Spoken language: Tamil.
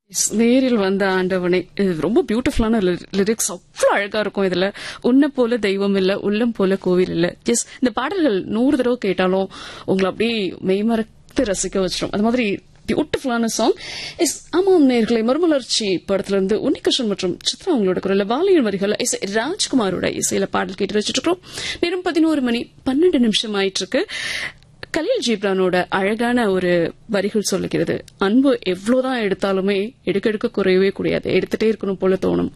நேரில் வந்த ஆண்டவனே இது ரொம்ப பியூட்டிஃபுல்லான லிரிக்ஸ் அவ்வளவு அழகா இருக்கும் இதுல உன்னை போல தெய்வம் இல்ல உள்ளம் போல கோவில் இல்ல எஸ் இந்த பாடல்கள் நூறு தடவை கேட்டாலும் உங்களை அப்படியே மெய்மறத்து ரசிக்க வச்சிடும் அது மாதிரி பியூட்டிஃபுல்லான சாங் எஸ் ஆமாம் நேர்களை மறுமலர்ச்சி படத்துல இருந்து உன்னிகிருஷ்ணன் மற்றும் சித்ரா அவங்களோட குரல்ல வாலியன் வரிகள் எஸ் ராஜ்குமாரோட இசையில பாடல் கேட்டு வச்சுட்டு இருக்கோம் நேரம் பதினோரு மணி பன்னெண்டு நிமிஷம் ஆயிட்டு இருக்கு கலீல் ஜீப்ரானோட அழகான ஒரு வரிகள் சொல்லுகிறது அன்பு எவ்வளவுதான் எடுத்தாலுமே எடுக்க எடுக்க குறையவே கூடாது எடுத்துட்டே இருக்கணும் போல தோணும்